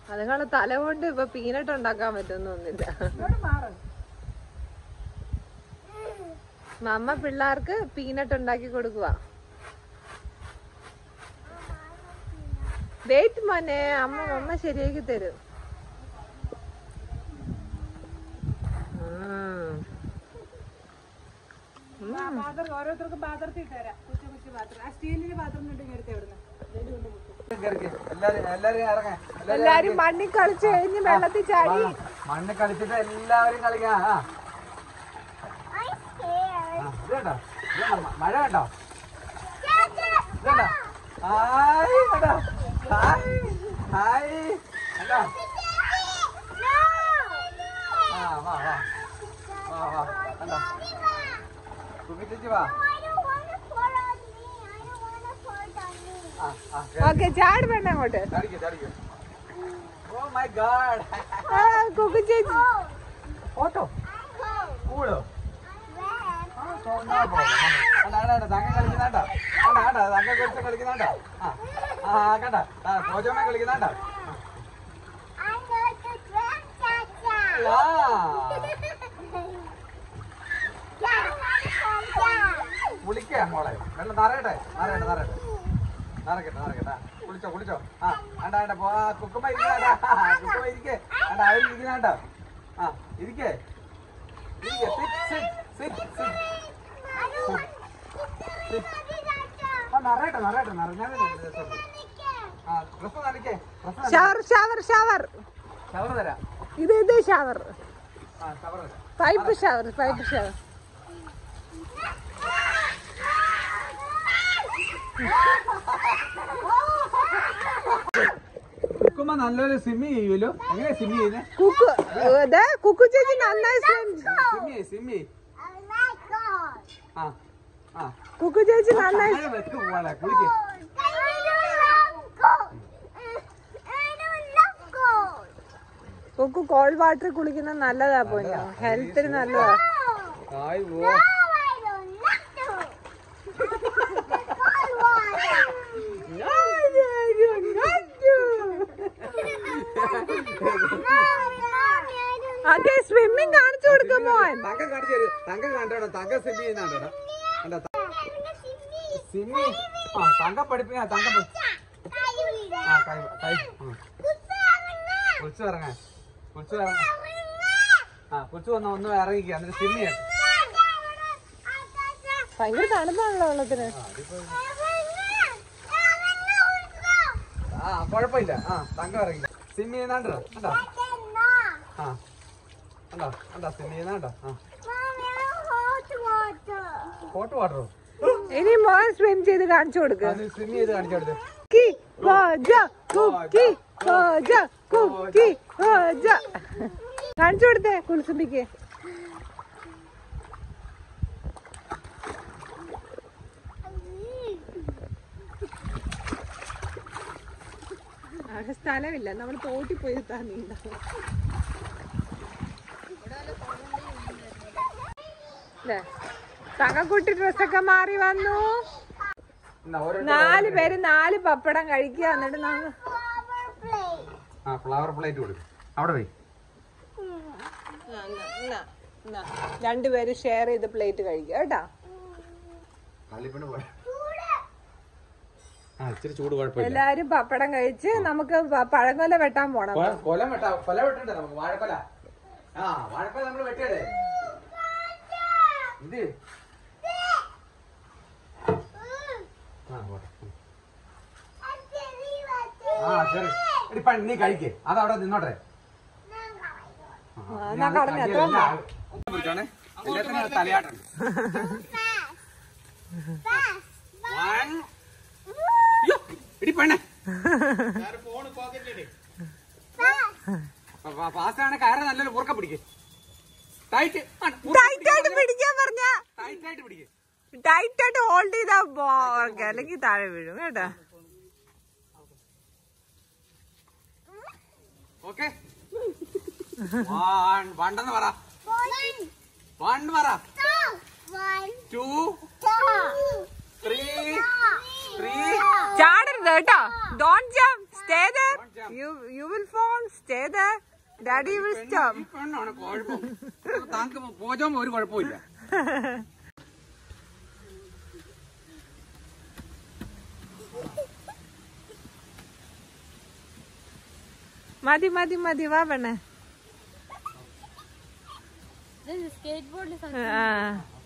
അതുങ്ങളെ തല കൊണ്ട് ഇപ്പൊ പീനട്ട് ഉണ്ടാക്കാൻ പറ്റുന്നൊന്നുമില്ല മമ്മ പിള്ളേർക്ക് പീനട്ട് ഉണ്ടാക്കി കൊടുക്കുക വെയിറ്റ് മോനെ അമ്മ മമ്മ ശരിയാക്കി തരും ഉം. പാത്രം ഓരോരുത്തർക്കും പാത്രത്തിൽ തരാം കുച്ചു കുച്ചു പാത്രം ആ സ്റ്റീലിന്റെ പാത്രം ഉണ്ടെങ്കിൽ എടുത്ത് എവിടുന്ന് എല്ലാരും എല്ലാരും ഇറങ്ങാൻ എല്ലാരും മണ്ണിൽ കളിച്ച് കഴിഞ്ഞ് വെള്ളത്തിൽ ചാടി മണ്ണ് കളിച്ചിട്ട് എല്ലാവരും കളിക്കാം ആ ആ, ഇത് കണ്ടോ ഇത് കണ്ടോ? മ- മഴ കണ്ടോ ഇത് കണ്ടോ ഹായ് കണ്ടോ ഹായ് ഹായ് കണ്ടോ ആ വാ വാ വാ വാ കണ്ടോ കുപ്പി ചേച്ചി വാ ആ ആ ഓക്കെ ചാട് വേണ്ട അങ്ങോട്ട് ചാടിക്കോ ചാടിക്കോ ഓ മൈ ഗാഡ് ആ, കുക്കു ചേച്ചി ഫോട്ടോ കൂടോ തങ്ക കളിക്കുന്നാണ്ട കണ്ട കണ്ട തങ്ക കുറിച്ച് കളിക്കുന്നാണ്ട ആ ആ കണ്ട ആ കോജമ്മ കളിക്കുന്നാണ്ട കുളിക്കാ മോളെ വെള്ളം നിറയട്ടെ നിറയട്ടെ നിറയട്ടെ നിറക്കട്ടെ നിറക്കട്ടെ ആ, കുളിച്ചോ കുളിച്ചോ ആ കണ്ട കണ്ട പോ കുക്കുമ്പ ഇരിക്കണ്ട കുക്കുമ്പ ഇരിക്കേ കണ്ട അവർ ഇരിക്കുന്നാണ്ട ആ ഇരിക്കേ ഇരിക്കേ സിറ്റ് സിറ്റ് സിറ്റ് സിറ്റ് ആ നിറയട്ടെ നിറയട്ടെ നിറഞ്ഞാലേ രസമുള്ളൂ ആ ഡ്രസ് നനയ്ക്കേ dress shower shower shower shower തരാം ഇത് ഇത് ഷവർ ആ ഷവർ തരാം പൈപ്പ് ഷവർ പൈപ്പ് ഷവർ കുക്കുമ്പ നല്ലൊരു സ്വിമ്മി ചെയ്യൂലോ എങ്ങനെയാ സ്വിമ്മി ചെയ്യുന്നേ കുക്കു ഇത് കുക്കു ചേച്ചി നന്നായി swim ചെയ്യും. സ്വിമ്മി സ്വിമ്മി ആ ആ കുക്കു ചേച്ചി നന്നായി മഴ വെക്ക് പോവാളെ കുളിക്ക് കുക്കു കോൾഡ് വാട്ടർ കുളിക്കുന്നത് നല്ലതാ പോഞ്ഞോ ഹെൽത്തിന് നല്ലതാ ആയി പോ ഓക്കെ സ്വിമ്മിങ് കാണിച്ചു കൊടുക്കും മോൻ തങ്കം കാണിച്ചു തരും തങ്കം കണ്ടോടാ തങ്കം സ്വിമ്മി ചെയ്യുന്നുണ്ടോടാ കണ്ടോ സ്വിമ്മി ആ തങ്കം പഠിപ്പിക്കാ തങ്കം പഠി- ആ കൈ കൈ ഉം. കുളിച്ചു ഇറങ്ങാൻ കുളിച്ചു ഇറങ്ങാൻ ആ കുളിച്ചു വന്ന ഒന്ന് ഇറങ്ങിക്കുക എന്നിട്ട് സ്വിമ്മി ചെയ്യട്ടെ ഭയങ്കര തണുപ്പാണല്ലോ വെള്ളത്തിന് ആ കുഴപ്പമില്ല ആ തങ്കം ഇറങ്ങി സ്വിമ്മി ചെയ്യുന്നുണ്ടോ കണ്ടോ ആ കണ്ടോ കണ്ടോ സ്വിമ്മി ചെയ്യുന്നുണ്ടോ ആ ഹോട്ട് വാട്ടറോ ഇനി മോൻ സ്വിം ചെയ്ത് കാണിച്ചു കൊടുക്ക് അത് സ്വിമ്മി ചെയ്ത് കാണിച്ചു കൊടുത്ത് കുക്കി കോജ കുക്കി കോജ കുക്കി കോജ കാണിച്ചു കൊടുത്തേ കുളിസുമ്പിക്ക് അവിടെ സ്ഥലമില്ല നമ്മൾ തോട്ടി പോയി താ നീന്താ തങ്കക്കുട്ടി ഡ്രസ്സൊക്കെ മാറി വന്നു എന്നാ ഓരോ നാല് പേര് നാല് പപ്പടം കഴിക്കുക എന്നിട്ട് നമ്മ ആ ഫ്ലവർ പ്ലേറ്റ് കൊടുക്കും അവിടെ പോയി രണ്ടുപേര് ഷെയർ ചെയ്ത് പ്ലേറ്റ് കഴിക്കുക കേട്ടാ കള്ളിപ്പണ് പോയ ആ ഇച്ചിരി ചൂട് കുഴപ്പമില്ല എല്ലാരും പപ്പടം കഴിച്ച് നമുക്ക് പ- പഴങ്കൊല വെട്ടാൻ പോണം കൊ- കൊല വെട്ടാ കൊല വെട്ടണ്ടേ നമുക്ക് വാഴക്കൊല ആ വാഴക്കൊല നമ്മൾ വെട്ടിയടേ ഇത് ആ പോട്ടെ ഉം. ആ ശരി എടി പണി നീ കഴിക്ക് അത് അവിടെ നിന്നോട്ടെ ആ, എന്നാ ഞാൻ കടന്ന് കഴിക്കില്ല. എത്ര ഞാൻ- പിടിച്ചോണേ. എല്ലാത്തിനും തലയാട്ടുണ്ട് One. യ്യോ, എടി പെണ്ണെ ഫാസ്റ്റ് ആണ് കയറ് നല്ലൊരു മുറുക്കം പിടിക്ക് ടൈറ്റ് ടൈറ്റ് ആയിട്ട് പിടിക്കാൻ പറഞ്ഞ ടൈറ്റ് ആയിട്ട് പിടിക്ക് ടൈറ്റ് ആയിട്ട് ഹോൾഡ് ചെയ്താ പോകെ അല്ലെങ്കിൽ താഴെ വീഴും കേട്ടാ ഓക്കെ വൺ വണ്ടെന്ന് പറ വൺ പറ ടു ത്രീ ത്രീ ചാടരുത് കേട്ടോ don't jump stay there. You you will fall. Stay there. Daddy will stop. ഈ പെണ്ണാണ് കുഴപ്പം താങ്കൾ പോജോ ഒരു കുഴപ്പമില്ല മതി മതി മതി വാ പെണ്ണേ സ്കേറ്റ് ബോർഡിൽ ആ